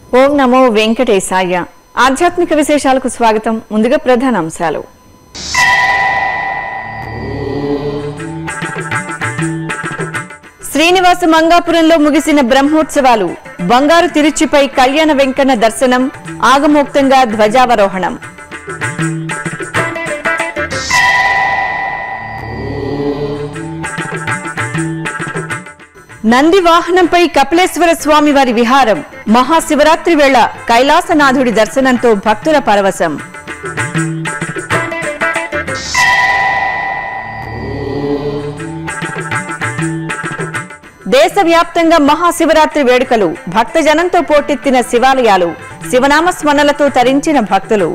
ఓం నమో వెంకటేశాయ ఆధ్యాత్మిక విశేషాలకు స్వాగతం ముందుగా ప్రధాన అంశాలు శ్రీనివాస మంగాపురంలో ముగిసిన బ్రహ్మోత్సవాలు బంగారు తిరుచిపై కళ్యాణ వెంకన్న దర్శనం ఆగమోక్తంగా ధ్వజావరోహణం నంది వాహనంపై కపిలేశ్వర స్వామి వారి విహారం మహాశివరాత్రి వేళ కైలాసనాథుడి దర్శనంతో భక్తుల పరవశం దేశవ్యాప్తంగా మహాశివరాత్రి వేడుకలు భక్తజనంతో పోటెత్తిన శివాలయాలు శివనామ స్మరణలతో తరించిన భక్తులు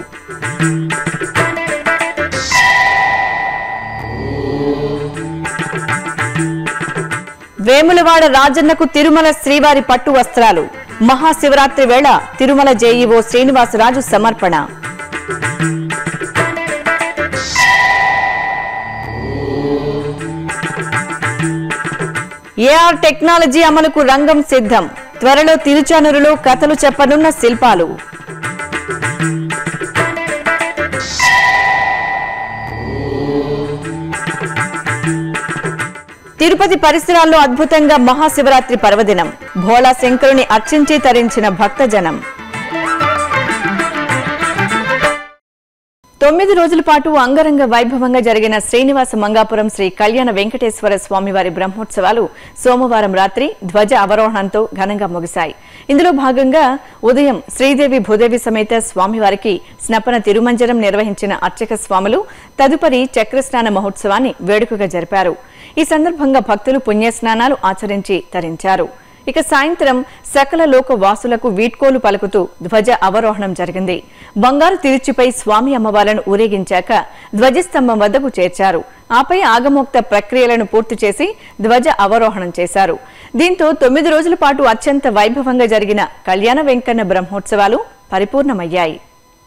వేములవాడ రాజన్నకు తిరుమల శ్రీవారి పట్టు వస్త్రాలు మహాశివరాత్రి వేళ తిరుమల జేఈఓ శ్రీనివాసరాజు సమర్పణ ఏఆర్ టెక్నాలజీ అమలుకు రంగం సిద్ధం త్వరలో తిరుచానూరులో కథలు చెప్పనున్న శిల్పాలు తిరుపతి పరిసరాల్లో అద్భుతంగా మహాశివరాత్రి పర్వదినం భోళా శంకరుని అర్చించి తరించిన భక్తజనం తొమ్మిది రోజుల పాటు అంగరంగ వైభవంగా జరిగిన శ్రీనివాస మంగాపురం శ్రీ కళ్యాణ వెంకటేశ్వర స్వామివారి బ్రహ్మోత్సవాలు సోమవారం రాత్రి ధ్వజ అవరోహణంతో ఘనంగా ముగిశాయి ఇందులో భాగంగా ఉదయం శ్రీదేవి భూదేవి సమేత స్వామివారికి స్నపన తిరుమంజనం నిర్వహించిన అర్చక స్వాములు తదుపరి చక్రస్నాన మహోత్సవాన్ని వేడుకగా జరిపారు ఈ సందర్భంగా భక్తులు పుణ్యస్నానాలు ఆచరించి తరించారు ఇక సాయంత్రం సకల లోక వాసులకు వీడ్కోలు పలుకుతూ ధ్వజ అవరోహణం జరిగింది బంగారు తిరుచిపై స్వామి అమ్మవార్లను ఊరేగించాక ధ్వజస్తంభం వద్దకు చేర్చారు ఆపై ఆగమోక్త ప్రక్రియలను పూర్తి చేసి ధ్వజ అవరోహణం చేశారు దీంతో తొమ్మిది రోజుల పాటు అత్యంత వైభవంగా జరిగిన కళ్యాణ వెంకన్న బ్రహ్మోత్సవాలు పరిపూర్ణమయ్యాయి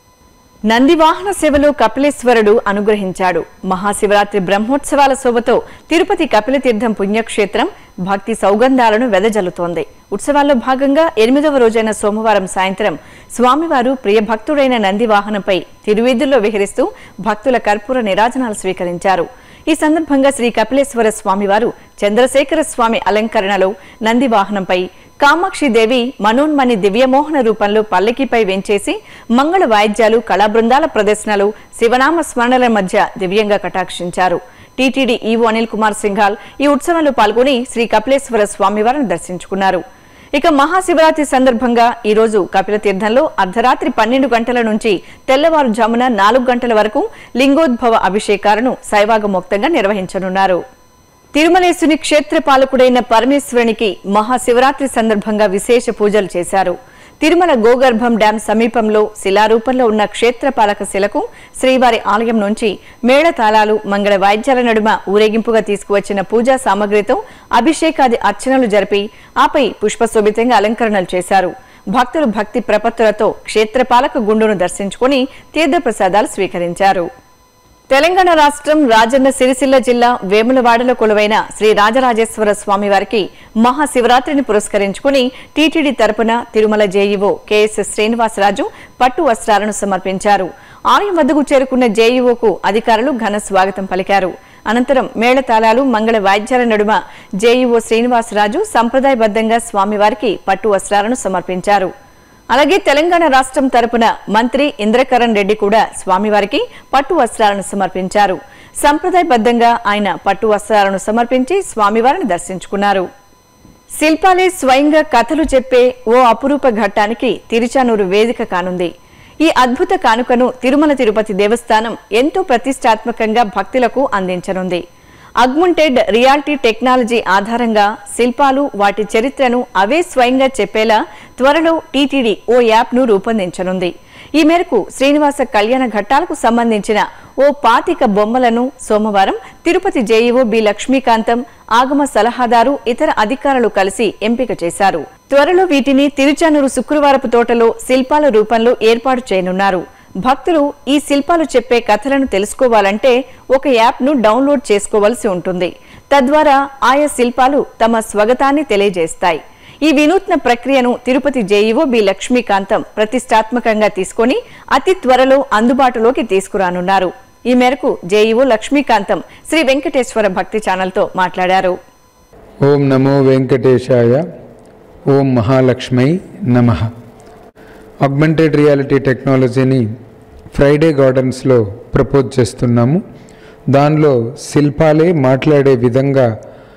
నందివాహన సేవలో కపిలేశ్వరుడు అనుగ్రహించాడు మహాశివరాత్రి బ్రహ్మోత్సవాల శోభతో తిరుపతి కపిలతీర్థం పుణ్యక్షేత్రం భక్తి సౌగంధాలను వెదజల్లుతోంది ఉత్సవాల్లో భాగంగా ఎనిమిదవ రోజైన సోమవారం సాయంత్రం స్వామివారు ప్రియభక్తుడైన నంది వాహనంపై తిరువీధుల్లో విహరిస్తూ భక్తుల కర్పూర నిరాజనాలు స్వీకరించారు ఈ సందర్భంగా శ్రీ కపిలేశ్వర స్వామివారు చంద్రశేఖర స్వామి అలంకరణలో నంది వాహనంపై కామాక్షిదేవి మనోన్మణి దివ్యమోహన రూపంలో పల్లకిపై వెంచేసి మంగళ వాయిద్యాలు కళా బృందాల ప్రదర్శనలు శివనామ స్మరణల మధ్య దివ్యంగా కటాక్షించారు టీటీడీ ఈవో అనిల్ కుమార్ సింఘాల్ ఈ ఉత్సవంలో పాల్గొని శ్రీ కపిలేశ్వర స్వామివారిని దర్శించుకున్నారు ఇక మహాశివరాత్రి సందర్భంగా ఈ రోజు కపిల తీర్థంలో అర్ధరాత్రి పన్నెండు గంటల నుంచి తెల్లవారుజామున నాలుగు గంటల వరకు లింగోద్భవ అభిషేకాలను శైవాగమోక్తంగా నిర్వహించనున్నారు తిరుమలేశుని క్షేత్ర పాలకుడైన పరమేశ్వరునికి మహాశివరాత్రి సందర్భంగా విశేష పూజలు చేశారు తిరుమల గోగర్భం డ్యాం సమీపంలో శిలారూపంలో ఉన్న క్షేత్రపాలక శిలకు శ్రీవారి ఆలయం నుంచి మేళతాళాలు మంగళ వాయిద్యాల నడుమ ఊరేగింపుగా తీసుకువచ్చిన పూజా సామగ్రితో అభిషేకాది అర్చనలు జరిపి ఆపై పుష్పశోభితంగా అలంకరణలు చేశారు భక్తులు భక్తి ప్రపత్తులతో క్షేత్రపాలక గుండును దర్శించుకుని తీర్థప్రసాదాలు స్వీకరించారు తెలంగాణ రాష్ట్రం రాజన్న సిరిసిల్ల జిల్లా వేములవాడలో కొలువైన శ్రీ రాజరాజేశ్వర స్వామి వారికి మహాశివరాత్రిని పురస్కరించుకుని టీటీడీ తరపున తిరుమల జేఈఓ కెఎస్ శ్రీనివాసరాజు పట్టు వస్త్రాలను సమర్పించారు ఆలయం వద్దకు చేరుకున్న జేఈఓకు అధికారులు ఘన స్వాగతం పలికారు అనంతరం మేళతాళాలు మంగళ వాయిద్యాల నడుమ జేఈఓ శ్రీనివాసరాజు సంప్రదాయబద్ధంగా స్వామివారికి పట్టు వస్త్రాలను సమర్పించారు అలాగే తెలంగాణ రాష్ట్రం తరపున మంత్రి ఇంద్రకరణ్ రెడ్డి కూడా స్వామివారికి పట్టు వస్త్రాలను సమర్పించారు సంప్రదాయబద్ధంగా ఆయన పట్టు వస్త్రాలను సమర్పించి స్వామివారిని దర్శించుకున్నారు శిల్పాలే స్వయంగా కథలు చెప్పే ఓ అపురూప ఘట్టానికి తిరుచానూరు వేదిక కానుంది ఈ అద్భుత కానుకను తిరుమల తిరుపతి దేవస్థానం ఎంతో ప్రతిష్టాత్మకంగా భక్తులకు అందించనుంది అగ్ముంటెడ్ రియాలిటీ టెక్నాలజీ ఆధారంగా శిల్పాలు వాటి చరిత్రను అవే స్వయంగా చెప్పేలా త్వరలో టీటీడీ ఓ యాప్ను రూపొందించనుంది ఈ మేరకు శ్రీనివాస కళ్యాణ ఘట్టాలకు సంబంధించిన ఓ పాతిక బొమ్మలను సోమవారం తిరుపతి జేఈఓ బి లక్ష్మీకాంతం ఆగమ సలహాదారు ఇతర అధికారులు కలిసి ఎంపిక చేశారు త్వరలో వీటిని తిరుచానూరు శుక్రవారపు తోటలో శిల్పాల రూపంలో ఏర్పాటు చేయనున్నారు భక్తులు ఈ శిల్పాలు చెప్పే కథలను తెలుసుకోవాలంటే ఒక యాప్ను డౌన్లోడ్ చేసుకోవాల్సి ఉంటుంది తద్వారా ఆయా శిల్పాలు తమ స్వగతాన్ని తెలియజేస్తాయి ఈ వినూత్న ప్రక్రియను తిరుపతి జేఈఓ బి లక్ష్మీకాంతం ప్రతిష్టాత్మకంగా తీసుకొని అతి త్వరలో అందుబాటులోకి తీసుకురానున్నారు ఈ మేరకు జేఈఓ లక్ష్మీకాంతం శ్రీ వెంకటేశ్వర భక్తి ఛానల్తో మాట్లాడారు ఓం నమో వెంకటేశాయ ఓం మహాలక్ష్మై నమ అగ్మెంటెడ్ రియాలిటీ టెక్నాలజీని ఫ్రైడే గార్డెన్స్లో ప్రపోజ్ చేస్తున్నాము దానిలో శిల్పాలే మాట్లాడే విధంగా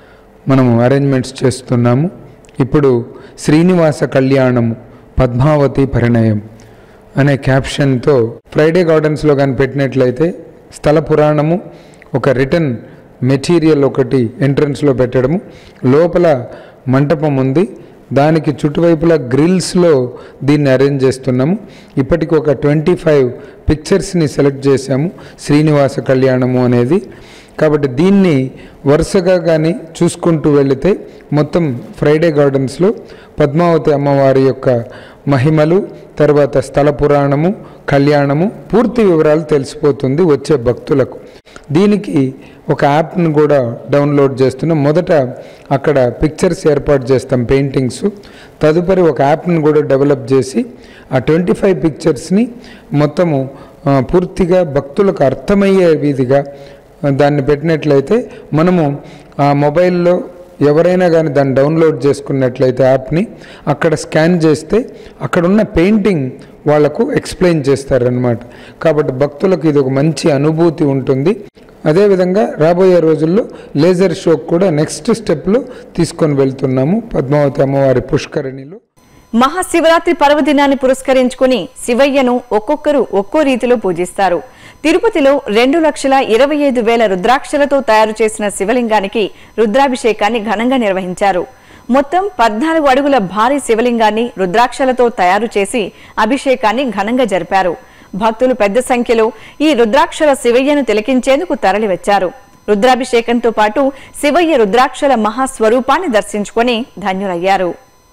మనము అరేంజ్మెంట్స్ చేస్తున్నాము ఇప్పుడు శ్రీనివాస కళ్యాణము పద్మావతి పరిణయం అనే క్యాప్షన్తో ఫ్రైడే గార్డెన్స్లో కానీ పెట్టినట్లయితే స్థల పురాణము ఒక రిటర్న్ మెటీరియల్ ఒకటి ఎంట్రన్స్లో పెట్టడము లోపల మంటపం ఉంది దానికి చుట్టువైపులా గ్రిల్స్లో దీన్ని అరేంజ్ చేస్తున్నాము ఇప్పటికి ఒక ట్వంటీ ఫైవ్ పిక్చర్స్ని సెలెక్ట్ చేశాము శ్రీనివాస కళ్యాణము అనేది కాబట్టి దీన్ని వరుసగా కానీ చూసుకుంటూ వెళితే మొత్తం ఫ్రైడే గార్డెన్స్లో పద్మావతి అమ్మవారి యొక్క మహిమలు తర్వాత స్థల పురాణము కళ్యాణము పూర్తి వివరాలు తెలిసిపోతుంది వచ్చే భక్తులకు దీనికి ఒక యాప్ను కూడా డౌన్లోడ్ చేస్తున్నాం మొదట అక్కడ పిక్చర్స్ ఏర్పాటు చేస్తాం పెయింటింగ్స్ తదుపరి ఒక యాప్ను కూడా డెవలప్ చేసి ఆ ట్వంటీ ఫైవ్ పిక్చర్స్ని మొత్తము ఆ, పూర్తిగా భక్తులకు అర్థమయ్యే విధిగా దాన్ని పెట్టినట్లయితే మనము ఆ మొబైల్లో ఎవరైనా కానీ దాన్ని డౌన్లోడ్ చేసుకున్నట్లయితే యాప్ని అక్కడ స్కాన్ చేస్తే అక్కడ ఉన్న పెయింటింగ్ వాళ్లకు ఎక్స్ప్లెయిన్ చేస్తారనమాట కాబట్టి భక్తులకు ఇది ఒక మంచి అనుభూతి ఉంటుంది అదేవిధంగా రాబోయే రోజుల్లో లేజర్ షోకి కూడా నెక్స్ట్ స్టెప్లో తీసుకొని వెళ్తున్నాము పద్మావతి అమ్మవారి పుష్కరిణిలో మహాశివరాత్రి పర్వదినాన్ని పురస్కరించుకుని శివయ్యను ఒక్కొక్కరు ఒక్కో రీతిలో పూజిస్తారు తిరుపతిలో రెండు లక్షల ఇరవై ఐదు వేల రుద్రాక్షలతో తయారు చేసిన శివలింగానికి రుద్రాభిషేకాన్ని ఘనంగా నిర్వహించారు మొత్తం పద్నాలుగు అడుగుల భారీ శివలింగాన్ని రుద్రాక్షలతో తయారు చేసి అభిషేకాన్ని ఘనంగా జరిపారు భక్తులు పెద్ద సంఖ్యలో ఈ రుద్రాక్షల శివయ్యను తిలకించేందుకు తరలివచ్చారు రుద్రాభిషేకంతో పాటు శివయ్య రుద్రాక్షల మహాస్వరూపాన్ని దర్శించుకొని ధన్యులయ్యారు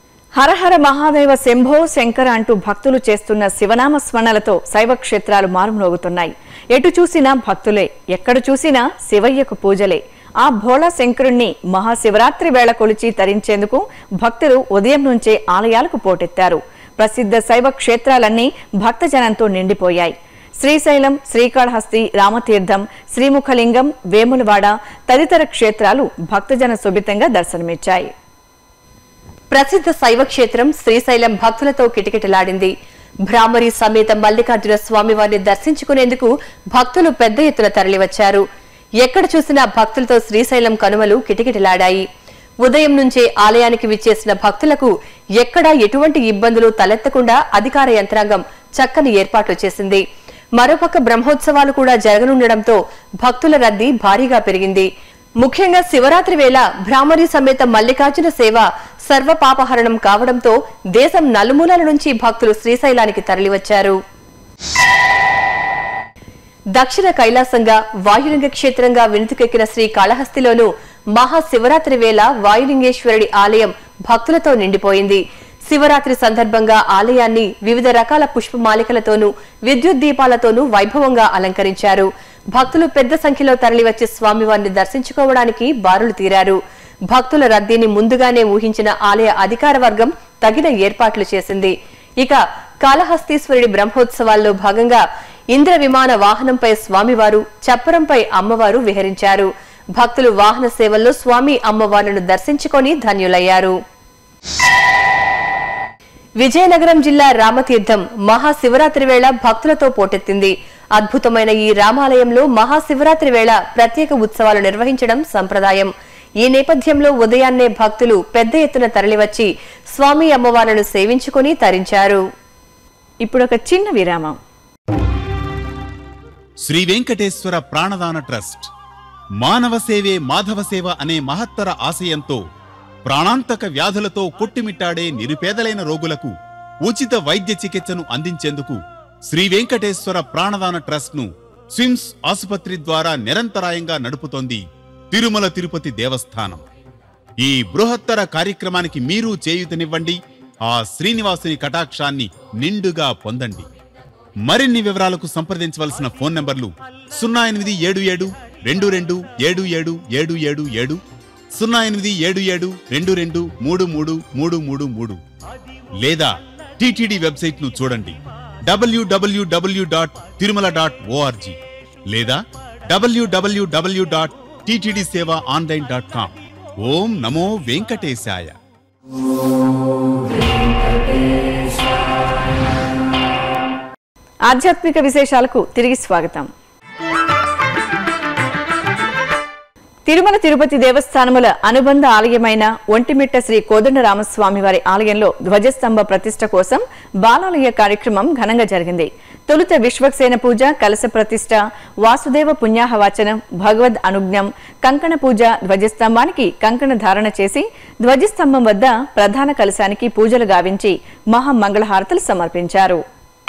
హరహర మహాదేవ శంభో శంకర అంటూ భక్తులు చేస్తున్న శివనామ స్మరణలతో శైవ క్షేత్రాలు మారుమ్రోగుతున్నాయి ఎటు చూసినా భక్తులే ఎక్కడ చూసినా శివయ్యకు పూజలే ఆ భోళా శంకరుణ్ణి మహాశివరాత్రి వేళ కొలిచి తరించేందుకు భక్తులు ఉదయం నుంచే ఆలయాలకు పోటెత్తారు ప్రసిద్ధ శైవ క్షేత్రాలన్నీ భక్తజనంతో నిండిపోయాయి శ్రీశైలం శ్రీకాళహస్తి రామతీర్థం శ్రీముఖలింగం వేములవాడ తదితర క్షేత్రాలు భక్తజన సుభితంగా దర్శనమిచ్చాయి ప్రసిద్ధ శైవ క్షేత్రం శ్రీశైలం భక్తులతో కిటకిటలాడింది భ్రామరి సమేత మల్లికార్జున స్వామివారిని దర్శించుకునేందుకు భక్తులు పెద్ద ఎత్తున తరలివచ్చారు ఎక్కడ చూసినా భక్తులతో శ్రీశైలం కనుమలు కిటకిటలాడాయి ఉదయం నుంచే ఆలయానికి విచ్చేసిన భక్తులకు ఎక్కడా ఎటువంటి ఇబ్బందులు తలెత్తకుండా అధికార యంత్రాంగం చక్కని ఏర్పాట్లు చేసింది మరోపక్క బ్రహ్మోత్సవాలు కూడా జరగనుండడంతో భక్తుల రద్దీ భారీగా పెరిగింది ముఖ్యంగా శివరాత్రి వేళ భ్రామరి సమేత మల్లికార్జున సేవ సర్వ పాపహరణం కావడంతో దేశం నలుమూలల నుంచి భక్తులు శ్రీశైలానికి తరలివచ్చారు దక్షిణ కైలాసంగా వాయులింగ క్షేత్రంగా వినుతికెక్కిన శ్రీ కాళహస్తిలోనూ మహాశివరాత్రి వేళ వాయులింగేశ్వరుడి ఆలయం భక్తులతో నిండిపోయింది శివరాత్రి సందర్భంగా ఆలయాన్ని వివిధ రకాల పుష్పమాలికలతోనూ విద్యుత్ దీపాలతోనూ వైభవంగా అలంకరించారు భక్తులు పెద్ద సంఖ్యలో తరలివచ్చి స్వామివారిని దర్శించుకోవడానికి బారులు తీరారు భక్తుల రద్దీని ముందుగానే ఊహించిన ఆలయ అధికార వర్గం తగిన ఏర్పాట్లు చేసింది ఇక కాళహస్తీశ్వరుడి బ్రహ్మోత్సవాల్లో భాగంగా ఇంద్ర విమాన వాహనంపై స్వామివారు చప్పరంపై అమ్మవారు విహరించారు భక్తులు వాహన సేవల్లో స్వామి అమ్మవార్లను దర్శించుకొని ధన్యులయ్యారు విజయనగరం జిల్లా రామతీర్థం మహాశివరాత్రి వేళ భక్తులతో పోటెత్తింది అద్భుతమైన ఈ రామాలయంలో మహాశివరాత్రి వేళ ప్రత్యేక ఉత్సవాలు నిర్వహించడం సంప్రదాయం ఈ నేపథ్యంలో ఉదయాన్నే భక్తులు పెద్ద ఎత్తున తరలివచ్చి స్వామి అమ్మవార్లను సేవించుకుని తరించారు ఇప్పుడు ఒక చిన్న విరామం శ్రీ వెంకటేశ్వర ప్రాణదాన ట్రస్ట్ మానవ సేవే మాధవ సేవ అనే మహత్తర ఆశయంతో ప్రాణాంతక వ్యాధులతో కొట్టిమిట్టాడే నిరుపేదలైన రోగులకు ఉచిత వైద్య చికిత్సను అందించేందుకు శ్రీ వెంకటేశ్వర ప్రాణదాన ట్రస్ట్ ను స్విమ్స్ ఆసుపత్రి ద్వారా నిరంతరాయంగా నడుపుతోంది తిరుమల తిరుపతి దేవస్థానం ఈ బృహత్తర కార్యక్రమానికి మీరు చేయూతనివ్వండి ఆ శ్రీనివాసుని కటాక్షాన్ని నిండుగా పొందండి మరిన్ని వివరాలకు సంప్రదించవలసిన ఫోన్ నంబర్లు సున్నా ఎనిమిది ఏడు ఏడు రెండు రెండు ఏడు ఏడు ఏడు ఏడు ఏడు సున్నా ఎనిమిది ఏడు ఏడు రెండు రెండు మూడు మూడు మూడు మూడు మూడు లేదా టిటిడి వెబ్సైట్ ను చూడండి డబ్ల్యూడబ్ల్యూడబ్ల్యూ డాట్ తిరుమల డాట్ ఓఆర్జీ లేదా డబ్ల్యూడబ్ల్యూడబ్ల్యూ dot TTD seva online dot com ఓం నమో వెంకటేశాయ ఆధ్యాత్మిక విశేషాలకు తిరిగి స్వాగతం తిరుమల తిరుపతి దేవస్థానముల అనుబంధ ఆలయమైన ఒంటిమిట్ట శ్రీ కోదండరామస్వామి వారి ఆలయంలో ధ్వజస్తంభ ప్రతిష్ట కోసం బాలాలయ కార్యక్రమం ఘనంగా జరిగింది తొలుత విశ్వక్సేన పూజ కలశ ప్రతిష్ట వాసుదేవ పుణ్యాహవాచనం భగవద్ అనుజ్ఞం కంకణ పూజ ధ్వజస్తంభానికి కంకణ ధారణ చేసి ధ్వజస్తంభం వద్ద ప్రధాన కలశానికి పూజలు గావించి మహామంగళహారతులు సమర్పించారు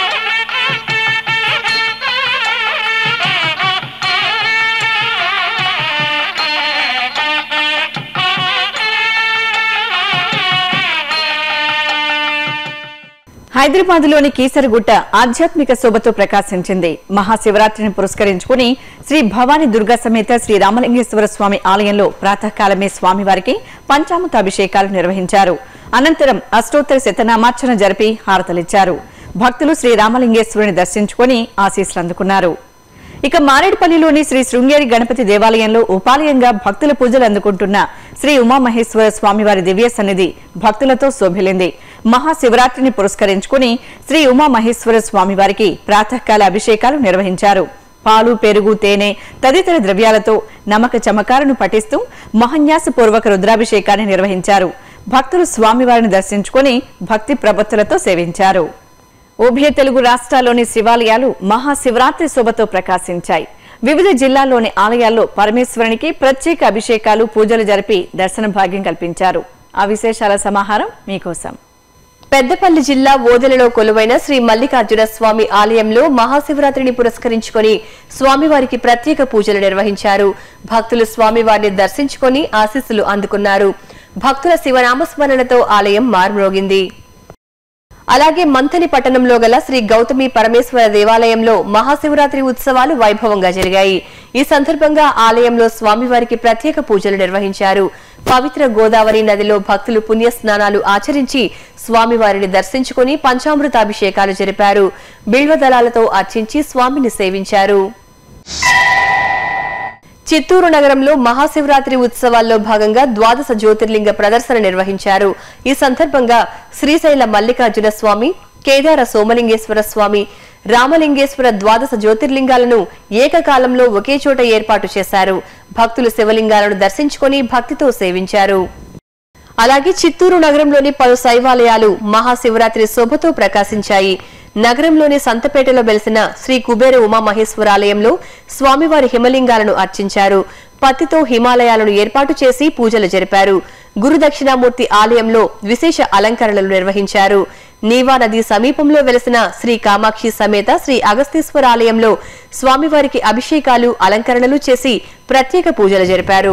హైదరాబాద్లోని కీసరగుట్ట ఆధ్యాత్మిక శోభతో ప్రకాశించింది మహాశివరాత్రిని పురస్కరించుకుని శ్రీ భవానీ దుర్గా సమేత శ్రీ రామలింగేశ్వర స్వామి ఆలయంలో ప్రాతకాలమే స్వామివారికి పంచామృతాభిషేకాలు నిర్వహించారు అనంతరం అష్టోత్తర శతనామార్చన జరిపి హారతలిచ్చారు భక్తులు శ్రీ రామలింగేశ్వరుని దర్శించుకుని ఆశీస్సులు అందుకున్నారు ఇక మారేడుపల్లిలోని శ్రీ శృంగేరి గణపతి దేవాలయంలో ఉపాలయంగా భక్తుల పూజలు అందుకుంటున్న శ్రీ ఉమామహేశ్వర స్వామివారి దివ్య సన్నిధి భక్తులతో శోభిల్లింది మహాశివరాత్రిని పురస్కరించుకుని శ్రీ ఉమామహేశ్వర స్వామివారికి ప్రాతకాల అభిషేకాలు నిర్వహించారు పాలు పెరుగు తేనె తదితర ద్రవ్యాలతో నమక చమకాలను పఠిస్తూ మహన్యాసపూర్వక రుద్రాభిషేకాన్ని నిర్వహించారు భక్తులు స్వామివారిని దర్శించుకుని భక్తి ప్రపత్తులతో సేవించారు ఉభయ తెలుగు రాష్ట్రాల్లోని శివాలయాలు మహాశివరాత్రి శోభతో ప్రకాశించాయి వివిధ జిల్లాల్లోని ఆలయాల్లో పరమేశ్వరునికి ప్రత్యేక అభిషేకాలు పూజలు జరిపి దర్శన భాగ్యం కల్పించారు ఆ విశేషాల సమాహారం మీకోసం పెద్దపల్లి జిల్లా ఓదెలలో కొలువైన శ్రీ మల్లికార్జున స్వామి ఆలయంలో మహాశివరాత్రిని పురస్కరించుకొని స్వామివారికి ప్రత్యేక పూజలు నిర్వహించారు భక్తులు స్వామివారిని దర్శించుకొని ఆశీస్సులు అందుకున్నారు భక్తుల శివనామస్మరణతో ఆలయం మార్మ్రోగింది అలాగే మంథని పట్టణంలో గల శ్రీ గౌతమి పరమేశ్వర దేవాలయంలో మహాశివరాత్రి ఉత్సవాలు వైభవంగా జరిగాయి ఈ సందర్భంగా ఆలయంలో స్వామివారికి ప్రత్యేక పూజలు నిర్వహించారు పవిత్ర గోదావరి నదిలో భక్తులు పుణ్య స్నానాలు ఆచరించి స్వామివారిని దర్శించుకుని పంచామృతాభిషేకాలు జరిపారు బిల్వదళాలతో అర్చించి స్వామిని సేవించారు చిత్తూరు నగరంలో మహాశివరాత్రి ఉత్సవాల్లో భాగంగా ద్వాదశ జ్యోతిర్లింగ ప్రదర్శన నిర్వహించారు ఈ సందర్భంగా శ్రీశైల మల్లికార్జున స్వామి కేదార సోమలింగేశ్వర స్వామి రామలింగేశ్వర ద్వాదశ జ్యోతిర్లింగాలను ఏకకాలంలో ఒకే చోట ఏర్పాటు చేశారు భక్తులు శివలింగాలను దర్శించుకొని భక్తితో సేవించారు అలాగే చిత్తూరు నగరంలోని పలు శైవాలయాలు మహాశివరాత్రి శోభతో ప్రకాశించాయి నగరంలోని సంతపేటలో వెలిసిన శ్రీ కుబేర ఉమామహేశ్వరాలయంలో స్వామివారి హిమలింగాలను అర్చించారు పత్తితో హిమాలయాలను ఏర్పాటు చేసి పూజలు జరిపారు గురు దక్షిణామూర్తి ఆలయంలో విశేష అలంకరణలు నిర్వహించారు నీవా నది సమీపంలో వెలిసిన శ్రీ కామాక్షి సమేత శ్రీ అగస్తీశ్వర ఆలయంలో స్వామివారికి అభిషేకాలు అలంకరణలు చేసి ప్రత్యేక పూజలు జరిపారు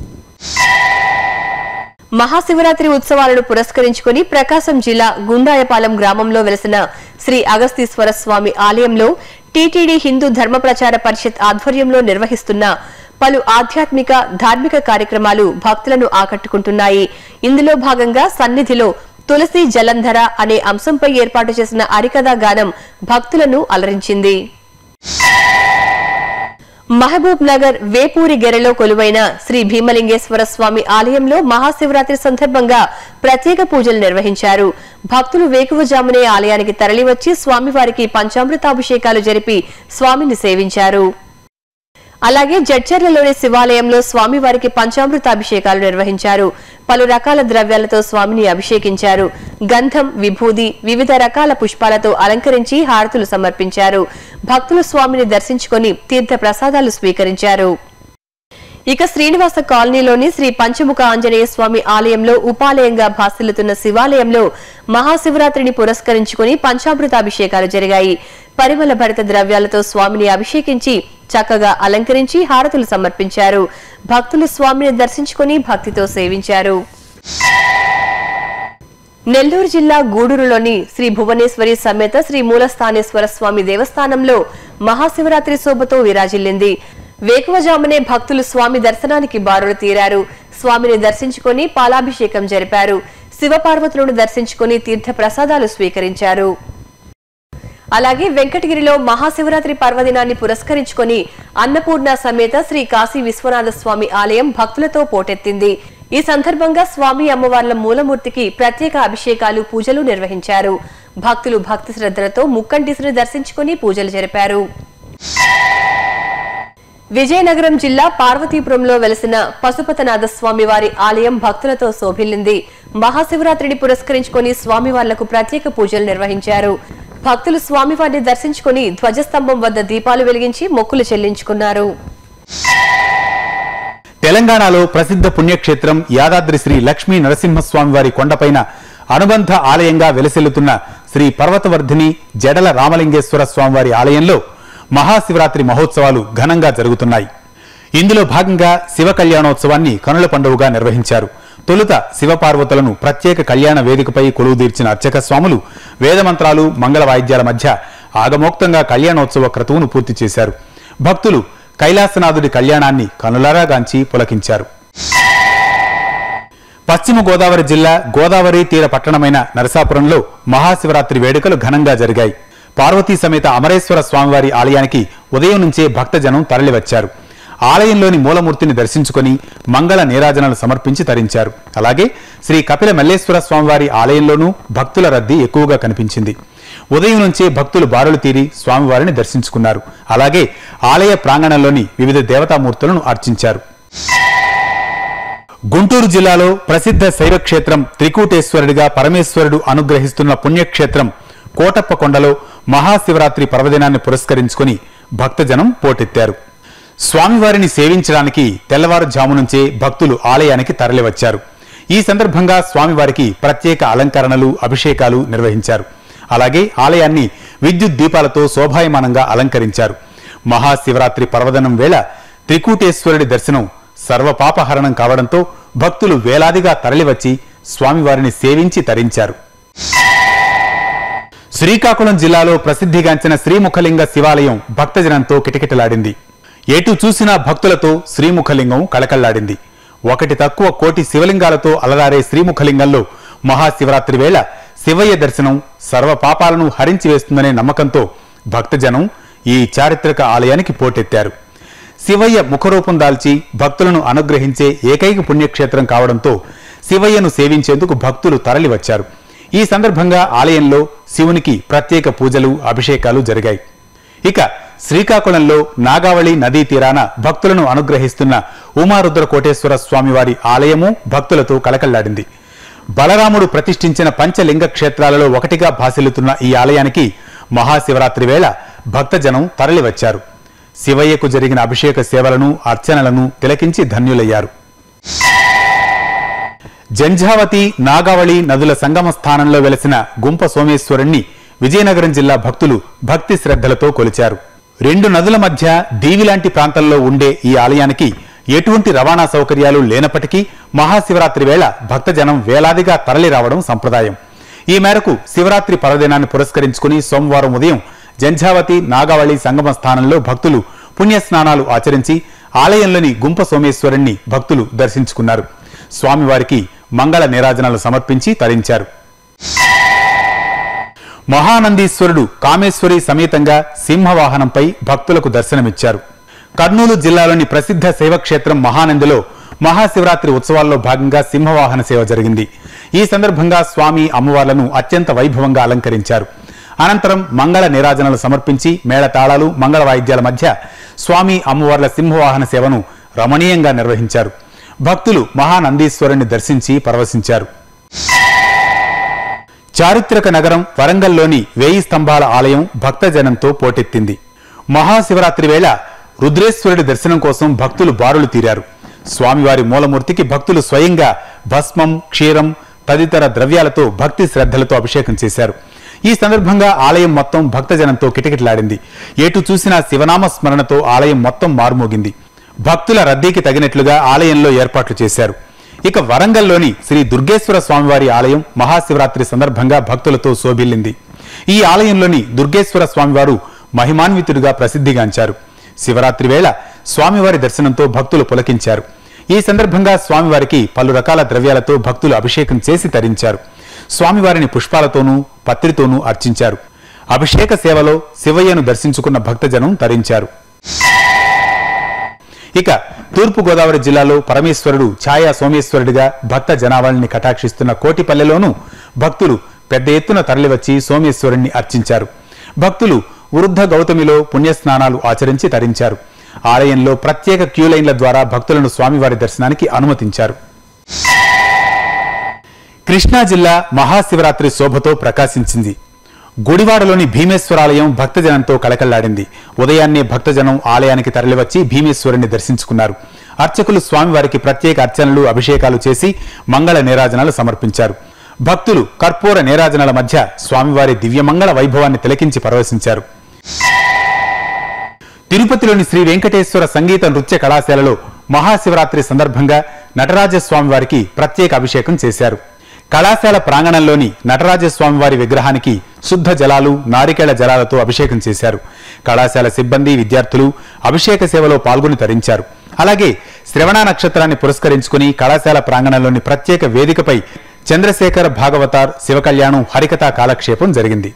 మహాశివరాత్రి ఉత్సవాలను పురస్కరించుకుని ప్రకాశం జిల్లా గుండాయపాలెం గ్రామంలో వెలిసిన శ్రీ అగస్తీశ్వర స్వామి ఆలయంలో టీటీడీ హిందూ ధర్మ ప్రచార పరిషత్ ఆధ్వర్యంలో నిర్వహిస్తున్న పలు ఆధ్యాత్మిక ధార్మిక కార్యక్రమాలు భక్తులను ఆకట్టుకుంటున్నాయి ఇందులో భాగంగా సన్నిధిలో తులసి జలంధర అనే అంశంపై ఏర్పాటు చేసిన అరికథా గానం భక్తులను అలరించింది మహబూబ్ నగర్ వేపూరి గెరలో కొలువైన శ్రీ భీమలింగేశ్వర స్వామి ఆలయంలో మహాశివరాత్రి సందర్భంగా ప్రత్యేక పూజలు నిర్వహించారు భక్తులు వేకువజామునే ఆలయానికి తరలివచ్చి స్వామివారికి పంచామృతాభిషేకాలు జరిపి స్వామిని సేవించారు అలాగే జడ్చర్లలోని శివాలయంలో స్వామివారికి పంచామృతాభిషేకాలు నిర్వహించారు పలు రకాల ద్రవ్యాలతో స్వామిని అభిషేకించారు గంధం విభూది వివిధ రకాల పుష్పాలతో అలంకరించి హారతులు సమర్పించారు భక్తులు స్వామిని దర్శించుకొని తీర్థ ప్రసాదాలు స్వీకరించారు ఇక శ్రీనివాస కాలనీలోని శ్రీ పంచముఖ ఆంజనేయ స్వామి ఆలయంలో ఉపాలయంగా భాసిల్లుతున్న శివాలయంలో మహాశివరాత్రిని పురస్కరించుకుని పంచామృతాభిషేకాలు జరిగాయి పరిమళ భరిత ద్రవ్యాలతో స్వామిని అభిషేకించి చక్కగా అలంకరించి హారతులు సమర్పించారు భక్తులు స్వామిని దర్శించుకుని భక్తితో సేవించారు నెల్లూరు జిల్లా గూడూరులోని శ్రీ భువనేశ్వరి సమేత శ్రీ మూలస్థానేశ్వర స్వామి దేవస్థానంలో మహాశివరాత్రి శోభతో విరాజిల్లింది వేకువజామునే భక్తులు స్వామి దర్శనానికి బారులు తీరారు స్వామిని దర్శించుకొని పాలాభిషేకం జరిపారు శివపార్వతులను దర్శించుకొని తీర్థ ప్రసాదాలు స్వీకరించారు అలాగే వెంకటగిరిలో మహాశివరాత్రి పర్వదినాన్ని పురస్కరించుకొని అన్నపూర్ణ సమేత శ్రీ కాశీ విశ్వనాథ స్వామి ఆలయం భక్తులతో పోటెత్తింది ఈ సందర్భంగా స్వామి అమ్మవార్ల మూలమూర్తికి ప్రత్యేక అభిషేకాలు పూజలు నిర్వహించారు భక్తులు భక్తి శ్రద్ధలతో ముక్కంటిసుని దర్శించుకుని పూజలు జరిపారు విజయనగరం జిల్లా పార్వతీపురంలో వెలసిన పశుపతనాథ స్వామి వారి ఆలయం భక్తులతో శోభిల్లింది మహాశివరాత్రిని పురస్కరించుకొని స్వామివార్లకు ప్రత్యేక పూజలు నిర్వహించారు భక్తులు స్వామివారిని దర్శించుకుని ధ్వజస్తంభం వద్ద దీపాలు వెలిగించి మొక్కులు చెల్లించుకున్నారు తెలంగాణలో ప్రసిద్ధ పుణ్యక్షేత్రం యాదాద్రి శ్రీ లక్ష్మీ నరసింహస్వామి వారి కొండపైన అనుబంధ ఆలయంగా వెలసిల్లుతున్న శ్రీ పర్వతవర్ధిని జడల రామలింగేశ్వర స్వామివారి ఆలయంలో మహాశివరాత్రి మహోత్సవాలు ఘనంగా జరుగుతున్నాయి ఇందులో భాగంగా శివ కళ్యాణోత్సవాన్ని కనుల పండుగగా నిర్వహించారు తొలుత శివపార్వతులను ప్రత్యేక కళ్యాణ వేదికపై కొలువుదీర్చిన అర్చక స్వాములు వేదమంత్రాలు మంగళ వాయిద్యాల మధ్య ఆగమోక్తంగా కళ్యాణోత్సవ క్రతువును పూర్తి చేశారు భక్తులు కైలాసనాథుడి కళ్యాణాన్ని కనులారా గాంచి పులకించారు పశ్చిమ గోదావరి జిల్లా గోదావరి తీర పట్టణమైన నరసాపురంలో మహాశివరాత్రి వేడుకలు ఘనంగా జరిగాయి పార్వతీ సమేత అమరేశ్వర స్వామివారి ఆలయానికి ఉదయం నుంచే భక్తజనం తరలివచ్చారు ఆలయంలోని మూలమూర్తిని దర్శించుకొని మంగళ నీరాజనాలు సమర్పించి తరించారు అలాగే శ్రీ కపిల మల్లేశ్వర స్వామివారి ఆలయంలోనూ భక్తుల రద్దీ ఎక్కువగా కనిపించింది ఉదయం నుంచే భక్తులు బారులు తీరి స్వామివారిని దర్శించుకున్నారు అలాగే ఆలయ ప్రాంగణంలోని వివిధ దేవతామూర్తులను అర్చించారు గుంటూరు జిల్లాలో ప్రసిద్ధ శైవక్షేత్రం త్రికూటేశ్వరుడిగా పరమేశ్వరుడు అనుగ్రహిస్తున్న పుణ్యక్షేత్రం కోటప్ప కొండలో మహాశివరాత్రి పర్వదినాన్ని పురస్కరించుకుని భక్తజనం పోటెత్తారు స్వామివారిని సేవించడానికి తెల్లవారుజాము నుంచే భక్తులు ఆలయానికి తరలివచ్చారు ఈ సందర్భంగా స్వామివారికి ప్రత్యేక అలంకరణలు అభిషేకాలు నిర్వహించారు అలాగే ఆలయాన్ని విద్యుత్ దీపాలతో శోభాయమానంగా అలంకరించారు మహాశివరాత్రి పర్వదినం వేళ త్రికూటేశ్వరుడి దర్శనం సర్వపాపహరణం కావడంతో భక్తులు వేలాదిగా తరలివచ్చి స్వామివారిని సేవించి తరించారు శ్రీకాకుళం జిల్లాలో ప్రసిద్ధిగాంచిన శ్రీముఖలింగ శివాలయం భక్తజనంతో కిటకిటలాడింది ఎటు చూసినా భక్తులతో శ్రీముఖలింగం కళకళ్లాడింది ఒకటి తక్కువ కోటి శివలింగాలతో అలరారే శ్రీముఖలింగంలో మహాశివరాత్రి వేళ శివయ్య దర్శనం సర్వ పాపాలను హరించి వేస్తుందనే నమ్మకంతో భక్తజనం ఈ చారిత్రక ఆలయానికి పోటెత్తారు శివయ్య ముఖరూపం దాల్చి భక్తులను అనుగ్రహించే ఏకైక పుణ్యక్షేత్రం కావడంతో శివయ్యను సేవించేందుకు భక్తులు తరలివచ్చారు ఈ సందర్భంగా ఆలయంలో శివునికి ప్రత్యేక పూజలు అభిషేకాలు జరిగాయి ఇక శ్రీకాకుళంలో నాగావళి నదీ తీరాన భక్తులను అనుగ్రహిస్తున్న ఉమారుద్ర కోటేశ్వర స్వామివారి ఆలయము భక్తులతో కలకల్లాడింది బలరాముడు ప్రతిష్ఠించిన పంచలింగ క్షేత్రాలలో ఒకటిగా భాసిల్లుతున్న ఈ ఆలయానికి మహాశివరాత్రి వేళ భక్తజనం తరలివచ్చారు శివయ్యకు జరిగిన అభిషేక సేవలను అర్చనలను తిలకించి ధన్యులయ్యారు జంఝావతి నాగావళి నదుల సంగమ స్థానంలో వెలసిన గుంప సోమేశ్వరుణ్ణి విజయనగరం జిల్లా భక్తులు భక్తి శ్రద్ధలతో కొలిచారు రెండు నదుల మధ్య దీవి లాంటి ప్రాంతంలో ఉండే ఈ ఆలయానికి ఎటువంటి రవాణా సౌకర్యాలు లేనప్పటికీ మహాశివరాత్రి వేళ భక్తజనం వేలాదిగా తరలి రావడం సంప్రదాయం ఈ మేరకు శివరాత్రి పర్వదినాన్ని పురస్కరించుకుని సోమవారం ఉదయం జంఝావతి నాగావళి సంగమ స్థానంలో భక్తులు పుణ్యస్నానాలు ఆచరించి ఆలయంలోని గుంప సోమేశ్వరుణ్ణి భక్తులు దర్శించుకున్నారు స్వామివారికి మంగళ నీరాజనాలు సమర్పించి తరించారు మహానందీశ్వరుడు కామేశ్వరి సమేతంగా సింహవాహనంపై భక్తులకు దర్శనమిచ్చారు కర్నూలు జిల్లాలోని ప్రసిద్ధ శైవక్షేత్రం మహానందిలో మహాశివరాత్రి ఉత్సవాల్లో భాగంగా సింహవాహన సేవ జరిగింది ఈ సందర్భంగా స్వామి అమ్మవార్లను అత్యంత వైభవంగా అలంకరించారు అనంతరం మంగళ నీరాజనాలు సమర్పించి మేళతాళాలు మంగళ వాయిద్యాల మధ్య స్వామి అమ్మవార్ల సింహవాహన సేవను రమణీయంగా నిర్వహించారు భక్తులు మహానందీశ్వరుని దర్శించి పరవశించారు చారిత్రక నగరం వరంగల్లోని వేయి స్తంభాల ఆలయం భక్తజనంతో పోటెత్తింది మహాశివరాత్రి వేళ రుద్రేశ్వరుడి దర్శనం కోసం భక్తులు బారులు తీరారు స్వామివారి మూలమూర్తికి భక్తులు స్వయంగా భస్మం క్షీరం తదితర ద్రవ్యాలతో భక్తి శ్రద్ధలతో అభిషేకం చేశారు ఈ సందర్భంగా ఆలయం మొత్తం భక్తజనంతో కిటకిటలాడింది ఎటు చూసినా శివనామ స్మరణతో ఆలయం మొత్తం మారుమోగింది భక్తుల రద్దీకి తగినట్లుగా ఆలయంలో ఏర్పాట్లు చేశారు ఇక వరంగల్లోని శ్రీ దుర్గేశ్వర స్వామివారి ఆలయం మహాశివరాత్రి సందర్భంగా భక్తులతో శోభిల్లింది ఈ ఆలయంలోని దుర్గేశ్వర స్వామివారు మహిమాన్వితుడిగా ప్రసిద్ధిగాంచారు శివరాత్రి వేళ స్వామివారి దర్శనంతో భక్తులు పులకించారు ఈ సందర్భంగా స్వామివారికి పలు రకాల ద్రవ్యాలతో భక్తులు అభిషేకం చేసి తరించారు స్వామివారిని పుష్పాలతోనూ పత్రితోనూ అర్చించారు అభిషేక సేవలో శివయ్యను దర్శించుకున్న భక్తజనం తరించారు ఇక తూర్పు గోదావరి జిల్లాలో పరమేశ్వరుడు ఛాయా సోమేశ్వరుడిగా భక్త జనాభాని కటాక్షిస్తున్న కోటిపల్లెలోనూ భక్తులు పెద్ద ఎత్తున తరలివచ్చి సోమేశ్వరుణ్ణి అర్చించారు భక్తులు వృద్ధ గౌతమిలో పుణ్యస్నానాలు ఆచరించి తరించారు ఆలయంలో ప్రత్యేక క్యూ లైన్ల ద్వారా భక్తులను స్వామివారి దర్శనానికి అనుమతించారు కృష్ణా జిల్లా మహాశివరాత్రి శోభతో ప్రకాశించింది గుడివాడలోని భీమేశ్వరాలయం భక్తజనంతో కళకళ్లాడింది ఉదయాన్నే భక్తజనం ఆలయానికి తరలివచ్చి భీమేశ్వరుని దర్శించుకున్నారు అర్చకులు స్వామివారికి ప్రత్యేక అర్చనలు అభిషేకాలు చేసి మంగళ నీరాజనాలు సమర్పించారు భక్తులు కర్పూర నీరాజనాల మధ్య స్వామివారి దివ్యమంగళ వైభవాన్ని తిలకించి పరవశించారు తిరుపతిలోని శ్రీ వెంకటేశ్వర సంగీత నృత్య కళాశాలలో మహాశివరాత్రి సందర్భంగా నటరాజస్వామి వారికి ప్రత్యేక అభిషేకం చేశారు కళాశాల ప్రాంగణంలోని నటరాజస్వామి వారి విగ్రహానికి శుద్ధ జలాలు నారికేళ జలాలతో అభిషేకం చేశారు కళాశాల సిబ్బంది విద్యార్థులు అభిషేక సేవలో పాల్గొని తరించారు అలాగే శ్రవణ నక్షత్రాన్ని పురస్కరించుకుని కళాశాల ప్రాంగణంలోని ప్రత్యేక వేదికపై చంద్రశేఖర భాగవతార్ శివకళ్యాణం హరికథా కాలక్షేపం జరిగింది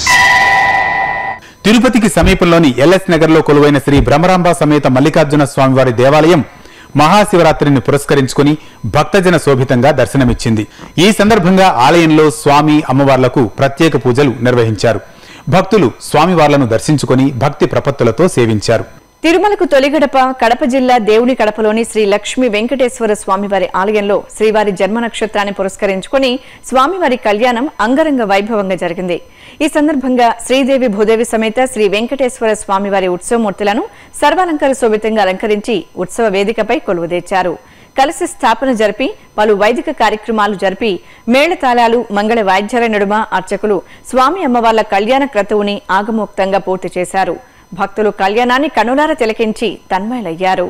తిరుపతికి సమీపంలోని ఎల్ఎస్ నగర్లో కొలువైన శ్రీ భ్రమరాంబ సమేత మల్లికార్జున స్వామివారి దేవాలయం మహాశివరాత్రిని పురస్కరించుకుని భక్తజన శోభితంగా దర్శనమిచ్చింది ఈ సందర్భంగా ఆలయంలో స్వామి అమ్మవార్లకు ప్రత్యేక పూజలు నిర్వహించారు భక్తులు స్వామివార్లను దర్శించుకుని భక్తి ప్రపత్తులతో సేవించారు తిరుమలకు తొలిగడప కడప జిల్లా దేవుని కడపలోని శ్రీ లక్ష్మీ వెంకటేశ్వర స్వామివారి ఆలయంలో శ్రీవారి జన్మ నక్షత్రాన్ని పురస్కరించుకుని స్వామివారి కళ్యాణం అంగరంగ వైభవంగా జరిగింది ఈ సందర్భంగా శ్రీదేవి భూదేవి సమేత శ్రీ వెంకటేశ్వర స్వామివారి ఉత్సవమూర్తులను సర్వాలంకార శోభితంగా అలంకరించి ఉత్సవ వేదికపై కొలువుదీర్చారు కలశ స్థాపన జరిపి పలు వైదిక కార్యక్రమాలు జరిపి మేళతాళాలు మంగళ వాయిద్యాల నడుమ అర్చకులు స్వామి అమ్మవార్ల కళ్యాణ క్రతువుని ఆగమోక్తంగా పూర్తి చేశారు భక్తులు కళ్యాణాన్ని కనులార తిలకించి తన్మయులయ్యారు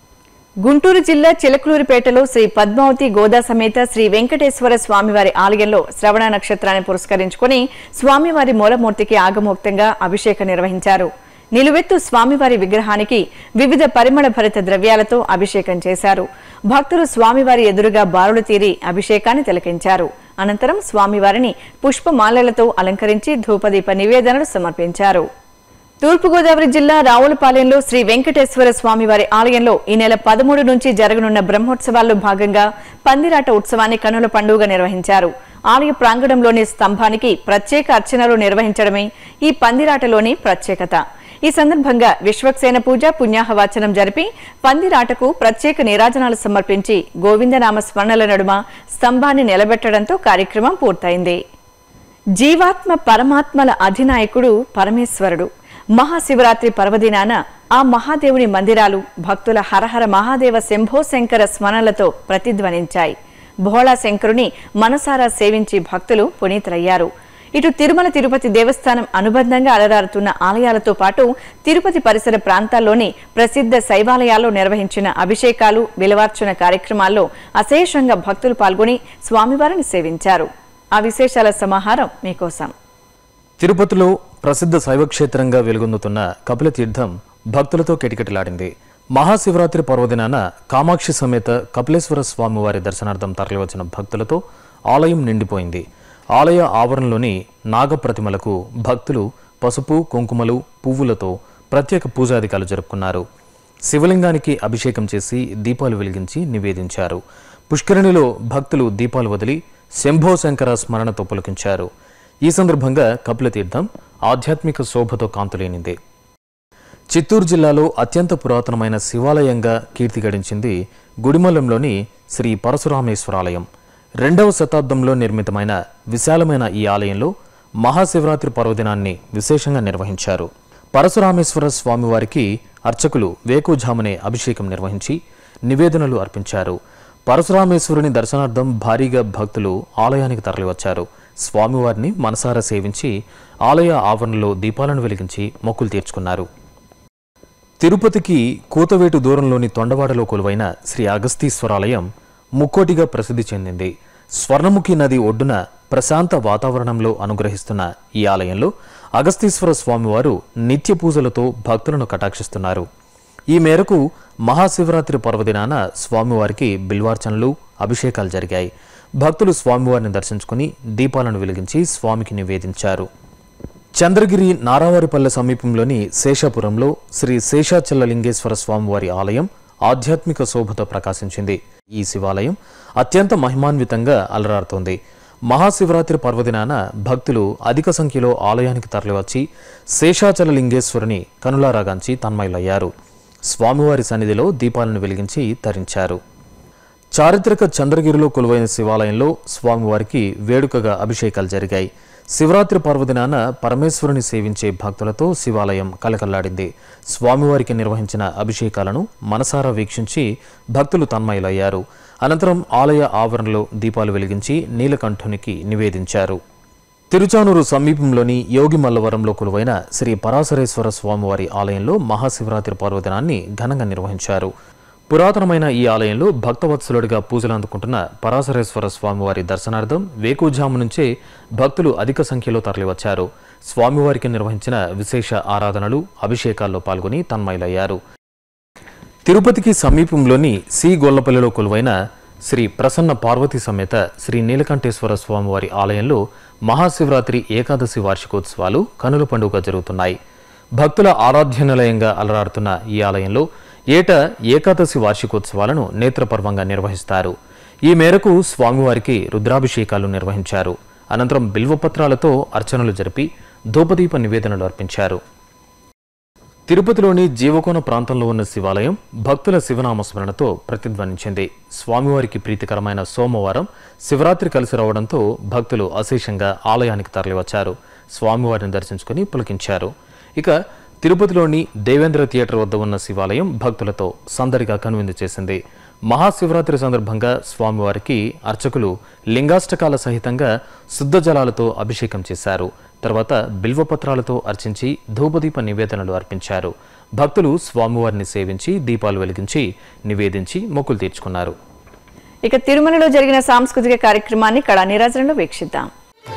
గుంటూరు జిల్లా చిలకలూరిపేటలో శ్రీ పద్మావతి గోదా సమేత శ్రీ వెంకటేశ్వర స్వామివారి ఆలయంలో శ్రవణ నక్షత్రాన్ని పురస్కరించుకుని స్వామివారి మూలమూర్తికి ఆగమోక్తంగా అభిషేకం నిర్వహించారు నిలువెత్తు స్వామివారి విగ్రహానికి వివిధ పరిమళ భరిత ద్రవ్యాలతో అభిషేకం చేశారు భక్తులు స్వామివారి ఎదురుగా బారులు తీరి అభిషేకాన్ని తిలకించారు అనంతరం స్వామివారిని పుష్పమాలలతో అలంకరించి ధూపదీప నివేదనలు సమర్పించారు తూర్పుగోదావరి జిల్లా రావులపాలెంలో శ్రీ వెంకటేశ్వర స్వామివారి ఆలయంలో ఈ నెల పదమూడు నుంచి జరగనున్న బ్రహ్మోత్సవాల్లో భాగంగా పందిరాట ఉత్సవాన్ని కనుల పండుగ నిర్వహించారు ఆలయ ప్రాంగణంలోని స్తంభానికి ప్రత్యేక అర్చనలు నిర్వహించడమే ఈ పందిరాటలోని ప్రత్యేకత ఈ సందర్భంగా విశ్వక్సేన పూజ పుణ్యాహవాచనం జరిపి పందిరాటకు ప్రత్యేక నీరాజనాలు సమర్పించి గోవిందనామ స్మరణల నడుమ స్తంభాన్ని నిలబెట్టడంతో కార్యక్రమం పూర్తయింది జీవాత్మ పరమాత్మల అధినాయకుడు పరమేశ్వరుడు మహాశివరాత్రి పర్వదినాన ఆ మహాదేవుని మందిరాలు భక్తుల హరహర మహాదేవ శంభో శంకర స్మరణలతో ప్రతిధ్వనించాయి భోళా శంకరుని మనసారా సేవించి భక్తులు పునీతులయ్యారు ఇటు తిరుమల తిరుపతి దేవస్థానం అనుబంధంగా అలరారుతున్న ఆలయాలతో పాటు తిరుపతి పరిసర ప్రాంతాల్లోని ప్రసిద్ధ శైవాలయాల్లో నిర్వహించిన అభిషేకాలు బిలవార్చన కార్యక్రమాల్లో అశేషంగా భక్తులు పాల్గొని స్వామివారిని సేవించారు ఆ విశేషాల సమాహారం మీకోసం తిరుపతిలో ప్రసిద్ధ శైవక్షేత్రంగా వెలుగొందుతున్న కపిలతీర్థం భక్తులతో కిటకిటలాడింది మహాశివరాత్రి పర్వదినాన కామాక్షి సమేత కపిలేశ్వర స్వామివారి దర్శనార్థం తరలివచ్చిన భక్తులతో ఆలయం నిండిపోయింది ఆలయ ఆవరణలోని నాగప్రతిమలకు భక్తులు పసుపు కుంకుమలు పువ్వులతో ప్రత్యేక పూజాధికాలు జరుపుకున్నారు శివలింగానికి అభిషేకం చేసి దీపాలు వెలిగించి నివేదించారు పుష్కరిణిలో భక్తులు దీపాలు వదిలి శంభో శంకర స్మరణతో పులకించారు ఈ సందర్భంగా కపిలతీర్థం ఆధ్యాత్మిక శోభతో కాంతులేనింది చిత్తూరు జిల్లాలో అత్యంత పురాతనమైన శివాలయంగా కీర్తి గడించింది గుడిమల్లంలోని శ్రీ పరశురామేశ్వరాలయం రెండవ శతాబ్దంలో నిర్మితమైన విశాలమైన ఈ ఆలయంలో మహాశివరాత్రి పర్వదినాన్ని విశేషంగా నిర్వహించారు పరశురామేశ్వర స్వామివారికి అర్చకులు వేకుజామునే అభిషేకం నిర్వహించి నివేదనలు అర్పించారు పరశురామేశ్వరుని దర్శనార్థం భారీగా భక్తులు ఆలయానికి తరలివచ్చారు స్వామివారిని మనసారా సేవించి ఆలయ ఆవరణలో దీపాలను వెలిగించి మొక్కులు తీర్చుకున్నారు తిరుపతికి కూతవేటు దూరంలోని తొండవాడలో కొలువైన శ్రీ అగస్తీశ్వరాలయం ముక్కోటిగా ప్రసిద్ధి చెందింది స్వర్ణముఖి నది ఒడ్డున ప్రశాంత వాతావరణంలో అనుగ్రహిస్తున్న ఈ ఆలయంలో అగస్తీశ్వర స్వామివారు నిత్య పూజలతో భక్తులను కటాక్షిస్తున్నారు ఈ మేరకు మహాశివరాత్రి పర్వదినాన స్వామివారికి బిల్వార్చనలు అభిషేకాలు జరిగాయి భక్తులు స్వామివారిని దర్శించుకుని దీపాలను వెలిగించి స్వామికి నివేదించారు చంద్రగిరి నారావారిపల్లె సమీపంలోని శేషాపురంలో శ్రీ శేషాచలలింగేశ్వర స్వామివారి ఆలయం ఆధ్యాత్మిక శోభతో ప్రకాశించింది ఈ శివాలయం అత్యంత మహిమాన్వితంగా అలరారుతోంది మహాశివరాత్రి పర్వదినాన భక్తులు అధిక సంఖ్యలో ఆలయానికి తరలివచ్చి శేషాచలలింగేశ్వరుని కనులారాగాంచి తన్మయులయ్యారు స్వామివారి సన్నిధిలో దీపాలను వెలిగించి తరించారు చారిత్రక చంద్రగిరిలో కొలువైన శివాలయంలో స్వామివారికి వేడుకగా అభిషేకాలు జరిగాయి శివరాత్రి పర్వదినాన పరమేశ్వరుని సేవించే భక్తులతో శివాలయం కలకల్లాడింది స్వామివారికి నిర్వహించిన అభిషేకాలను మనసారా వీక్షించి భక్తులు తన్మయులయ్యారు అనంతరం ఆలయ ఆవరణలో దీపాలు వెలిగించి నీలకంఠునికి నివేదించారు తిరుచానూరు సమీపంలోని యోగి మల్లవరంలో కొలువైన శ్రీ పరాశరేశ్వర స్వామివారి ఆలయంలో మహాశివరాత్రి పర్వదినాన్ని ఘనంగా నిర్వహించారు పురాతనమైన ఈ ఆలయంలో భక్తవత్సలుడిగా పూజలు అందుకుంటున్న పరాశరేశ్వర స్వామివారి దర్శనార్థం వేకుజాము నుంచే భక్తులు అధిక సంఖ్యలో తరలివచ్చారు స్వామివారికి నిర్వహించిన విశేష ఆరాధనలు అభిషేకాల్లో పాల్గొని తన్మయులయ్యారు తిరుపతికి సమీపంలోని సి గొల్లపల్లిలో కొలువైన శ్రీ ప్రసన్న పార్వతీ సమేత శ్రీ నీలకంఠేశ్వర స్వామివారి ఆలయంలో మహాశివరాత్రి ఏకాదశి వార్షికోత్సవాలు కనుల పండుగ జరుగుతున్నాయి భక్తుల ఆరాధ్య నిలయంగా అలరారుతున్న ఈ ఆలయంలో ఏటా ఏకాదశి వార్షికోత్సవాలను నేత్రపర్వంగా నిర్వహిస్తారు ఈ మేరకు స్వామివారికి రుద్రాభిషేకాలు నిర్వహించారు అనంతరం బిల్వపత్రాలతో అర్చనలు జరిపి ధూపదీప నివేదనలు అర్పించారు తిరుపతిలోని జీవకోన ప్రాంతంలో ఉన్న శివాలయం భక్తుల శివనామస్మరణతో ప్రతిధ్వనించింది స్వామివారికి ప్రీతికరమైన సోమవారం శివరాత్రి కలిసి రావడంతో భక్తులు అశేషంగా ఆలయానికి తరలివచ్చారు స్వామివారిని దర్శించుకుని పులకించారు ఇక తిరుపతిలోని దేవేంద్ర థియేటర్ వద్ద ఉన్న శివాలయం భక్తులతో సందడిగా కనువిందు చేసింది మహాశివరాత్రి సందర్భంగా స్వామివారికి అర్చకులు లింగాష్టకాల సహితంగా శుద్ధ జలాలతో అభిషేకం చేశారు తర్వాత బిల్వపత్రాలతో అర్చించి ధూపదీప నివేదనలు అర్పించారు భక్తులు స్వామివారిని సేవించి దీపాలు వెలిగించి నివేదించి మొక్కులు తీర్చుకున్నారు ఇక తిరుమలలో జరిగిన సాంస్కృతిక కార్యక్రమాన్ని కళా నీరాజనంలో వీక్షిద్దాం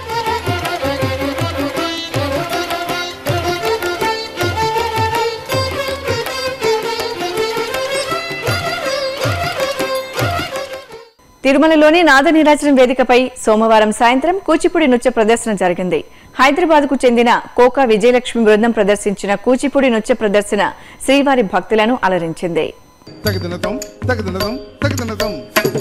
తిరుమలలోని నాద నీరాజనం వేదికపై సోమవారం సాయంత్రం కూచిపూడి నృత్య ప్రదర్శన జరిగింది హైదరాబాద్ కు చెందిన కోకా విజయలక్ష్మి బృందం ప్రదర్శించిన కూచిపూడి నృత్య ప్రదర్శన శ్రీవారి భక్తులను అలరించింది తగదనతం తగదనతం తగదనతం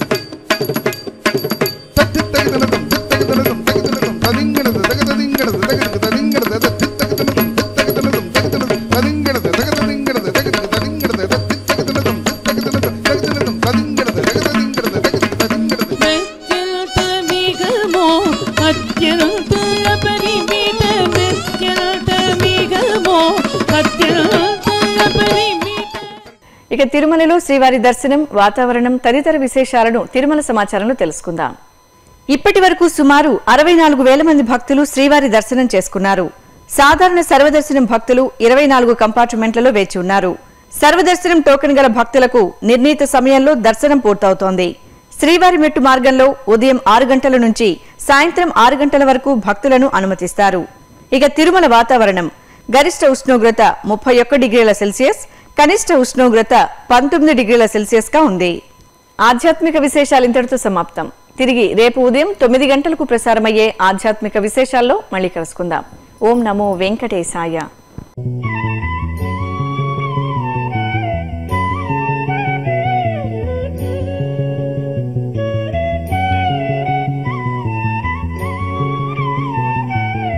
తత్తి తగదనతం తగదనతం తగదనతం తదింగడద తగదదింగడద తగదగ తదింగడద తత్తి తగదనతం తగదనతం తగదనతం తదింగడద తగదదింగడద తగదగ తదింగడద తత్తి తగదనతం తగదనతం తగదనతం తదింగడద తగదదింగడద తగదగ తదింగడద అత్యంత మిగమో అత్యంత అపరిమిత అత్యంత మిగమో అత్యంత అపరిమిత ఇక తిరుమలలో శ్రీవారి దర్శనం వాతావరణం తదితర విశేషాలను తిరుమల సమాచారంలో తెలుసుకుందాం ఇప్పటి వరకు సుమారు అరవై నాలుగు వేల మంది భక్తులు శ్రీవారి దర్శనం చేసుకున్నారు సాధారణ సర్వదర్శనం భక్తులు ఇరవై నాలుగు కంపార్ట్మెంట్లలో వేచి ఉన్నారు సర్వదర్శనం టోకెన్ గల భక్తులకు నిర్ణీత సమయంలో దర్శనం పూర్తవుతోంది శ్రీవారి మెట్టు మార్గంలో ఉదయం ఆరు గంటల నుంచి సాయంత్రం ఆరు గంటల వరకు భక్తులను అనుమతిస్తారు ఇక తిరుమల వాతావరణం గరిష్ట ఉష్ణోగ్రత ముప్పై ఒక్క డిగ్రీల సెల్సియస్ కనిష్ట ఉష్ణోగ్రత పంతొమ్మిది డిగ్రీల సెల్సియస్ గా ఉంది ఆధ్యాత్మిక విశేషాలు ఇంతటితో సమాప్తం తిరిగి రేపు ఉదయం తొమ్మిది గంటలకు ప్రసారమయ్యే ఆధ్యాత్మిక విశేషాల్లో మళ్ళీ కలుసుకుందాం ఓం నమో వెంకటేశాయ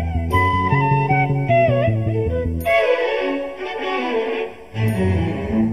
Thank you.